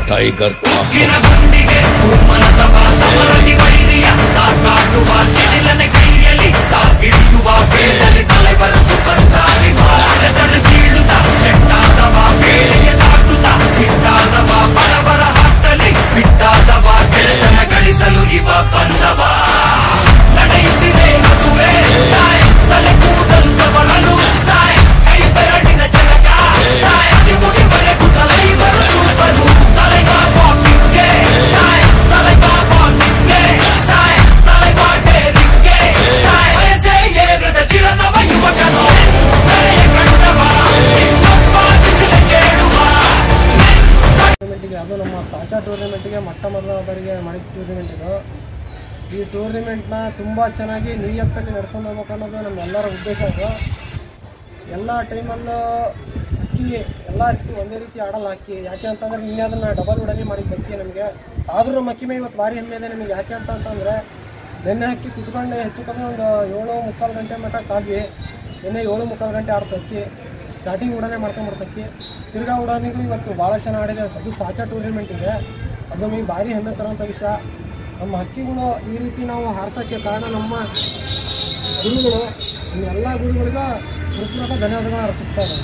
tiger था ಗುಂಡಿಗೆ ಭೂಮನತವ ಸಮರದಿ ವೈರಿಯ ತಾಕಾಡುವ ಸಿಡಿಲನೆ ಕೈಯಲ್ಲಿ ತಾ ಹಿಡಿಯುವ ಬೇಡಲಿ ತಲೆಬರ ಸೂಪರ್ ಸ್ಟಾರ್ ತಡೆ ಸೀಳುತ್ತ ಸೆಟ್ಟಾದವ ಬೇಳೆಯ ದಾಟುತ್ತ ಹಿಟ್ಟಾದವ ಬಡವರ ಹಾಕ್ತಲಿ ಬಿಟ್ಟಾದವ ಗೆಳೆತನ ಗಳಿಸಲು ಇವ ಬಂದವ ನಡೆಯುತ್ತಿದೆ ಅದುವೇ ಸ್ಟೈಲ್ ತಲೆ ಕೂದಲು ಸವರಲು ಸ್ಟೈಲ್ ಕೈ ಬೆರಳಿನ ಚಳಕ ಸ್ಟೈಲ್ ಮುಡಿವರೆಗೂ ತಲೆ ಇವರು ಸೂಪರು ತಲೆಗಾ ಬಾಕಿಂಗ್ಗೆ ಸ್ಟೈಲ್ ತಲೆಗಾ ಬಾಕಿಂಗ್ಗೆ ಸ್ಟೈಲ್ ತಲೆಗಾ ಡೇರಿಂಗ್ಗೆ ಸ್ಟೈಲ್ ವಯಸ್ಸೇ ಏರದ ಚಿರನವ ಯುವಕನು ನಡೆಯ ಕಂಡವ ಇನ್ನೊಬ್ಬ ಬಿಸಿಲು ಕೇಳುವ ಟೂರ್ನಿಮೆಂಟಿಗೆ ಅದು ನಮ್ಮ ಸಾಚಾ ಟೂರ್ನಿಮೆಂಟಿಗೆ ಮೊಟ್ಟ ಮೊದಲ ಬಾರಿಗೆ ಮಾಡಿದ ಟೂರ್ನಿಮೆಂಟ್ ಇದು ಈ ಟೂರ್ನಿಮೆಂಟ್ನ ತುಂಬ ಚೆನ್ನಾಗಿ ನಿಯತ್ತಲ್ಲಿ ನಡ್ಸ್ಕೊಂಡು ಹೋಗ್ಬೇಕು ಅನ್ನೋದು ನಮ್ಮೆಲ್ಲರ ಉದ್ದೇಶ ಅದು ಎಲ್ಲ ಟೈಮಲ್ಲೂ ಅಕ್ಕಿ ಎಲ್ಲ ರೀತಿ ಒಂದೇ ರೀತಿ ಆಡಲ್ಲ ಅಕ್ಕಿ ಯಾಕೆ ಅಂತಂದ್ರೆ ನಿನ್ನೆ ಅದನ್ನು ಡಬಲ್ ಉಡಲಿ ಮಾಡಿದ್ದು ಅಕ್ಕಿ ನಮಗೆ ಆದರೂ ನಮ್ಮ ಅಕ್ಕಿ ಮೇಲೆ ಇವತ್ತು ಭಾರಿ ಹೆಮ್ಮೆ ಇದೆ ನಮಗೆ ಯಾಕೆ ಅಂತ ಅಂತಂದರೆ ನೆನ್ನೆ ಅಕ್ಕಿ ಕುತ್ಕೊಂಡು ಹೆಚ್ಚು ಕಮ್ಮಿ ಒಂದು ಏಳು ಮುಕ್ಕಾಲು ಗಂಟೆ ಮಟ್ಟ ಕಾದ್ವಿ ನಿನ್ನೆ ಏಳು ಮುಕ್ಕಾಲು ಗಂಟೆ ಆಡ್ತು ಅಕ್ಕಿ ಸ್ಟಾರ್ಟಿಂಗ್ ಉಡನೆ ಮಾಡ್ಕೊಂಡ್ಬಿಡ್ತು ಅಕ್ಕಿ ತಿರ್ಗಾ ಉಡಾನಿಗೂ ಇವತ್ತು ಭಾಳ ಚೆನ್ನಾಗಿ ಆಡಿದೆ ಅದು ಸಾಚಾ ಟೂರ್ನಿಮೆಂಟ್ ಇದೆ ಅದು ನಮಗೆ ಭಾರಿ ಹೆಮ್ಮೆ ತರೋಂಥ ವಿಷಯ ನಮ್ಮ ಹಕ್ಕಿಗಳು ಈ ರೀತಿ ನಾವು ಹಾರ್ಸೋಕ್ಕೆ ಕಾರಣ ನಮ್ಮ ಗುರುಗಳು ನಮ್ಮ ಎಲ್ಲ ಗುರುಗಳಿಗೂ ಹೃತ್ಪೂರ್ವಕ ಧನ್ಯವಾದಗಳನ್ನ ಅರ್ಪಿಸ್ತಾ ಇದ್ದಾರೆ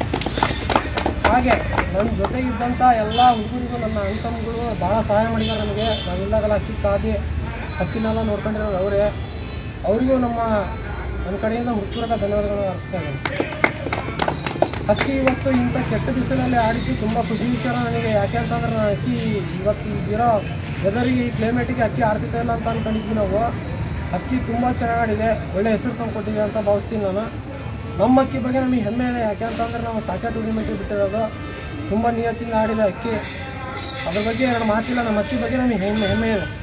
ಹಾಗೆ ನನ್ನ ಜೊತೆ ಇದ್ದಂಥ ಎಲ್ಲ ಹುಡುಗರಿಗೂ ನನ್ನ ಅಣ್ತಮ್ಮಗಳು ಭಾಳ ಸಹಾಯ ಮಾಡಿದ್ದಾರೆ ನನಗೆ ನಾವಿಲ್ಲಾಗಲ್ಲ ಅಕ್ಕಿ ಕಾದಿ ಹಕ್ಕಿನೆಲ್ಲ ನೋಡ್ಕೊಂಡಿರೋದು ಅವರೇ ಅವರಿಗೂ ನಮ್ಮ ನನ್ನ ಕಡೆಯಿಂದ ಹೃತ್ಪೂರ್ವಕ ಧನ್ಯವಾದಗಳನ್ನ ಅರ್ಪಿಸ್ತಾ ಇದ್ದೀನಿ ಅಕ್ಕಿ ಇವತ್ತು ಇಂಥ ಕೆಟ್ಟ ಬಿಸಿಲಲ್ಲಿ ಆಡಿದ್ದು ತುಂಬ ಖುಷಿ ವಿಚಾರ ನನಗೆ ಯಾಕೆ ಅಂತಂದ್ರೆ ನಾನು ಅಕ್ಕಿ ಇವತ್ತು ಇರೋ ವೆದರಿಗೆ ಈ ಕ್ಲೈಮೇಟಿಗೆ ಅಕ್ಕಿ ಆಡ್ತಿತ್ತ ಇಲ್ಲ ಅಂತ ಅನ್ಕೊಂಡಿದ್ವಿ ನಾವು ಅಕ್ಕಿ ತುಂಬ ಚೆನ್ನಾಗಿ ಆಡಿದೆ ಒಳ್ಳೆ ಹೆಸರು ತಂದುಕೊಟ್ಟಿದೆ ಅಂತ ಭಾವಿಸ್ತೀನಿ ನಾನು ನಮ್ಮ ಅಕ್ಕಿ ಬಗ್ಗೆ ನಮಗೆ ಹೆಮ್ಮೆ ಇದೆ ಯಾಕೆ ಅಂತಂದ್ರೆ ನಾವು ಸಾಚಾ ಟೂರ್ನಿಮೆಂಟಿಗೆ ಬಿಟ್ಟಿರೋದು ತುಂಬ ನಿಯತ್ತಿಂದ ಆಡಿದೆ ಅಕ್ಕಿ ಅದ್ರ ಬಗ್ಗೆ ಎರಡು ಮಾತಿಲ್ಲ ನಮ್ಮ ಅಕ್ಕಿ ಬಗ್ಗೆ ನಮಗೆ ಹೆಮ್ಮೆ ಹೆಮ್ಮೆ ಇದೆ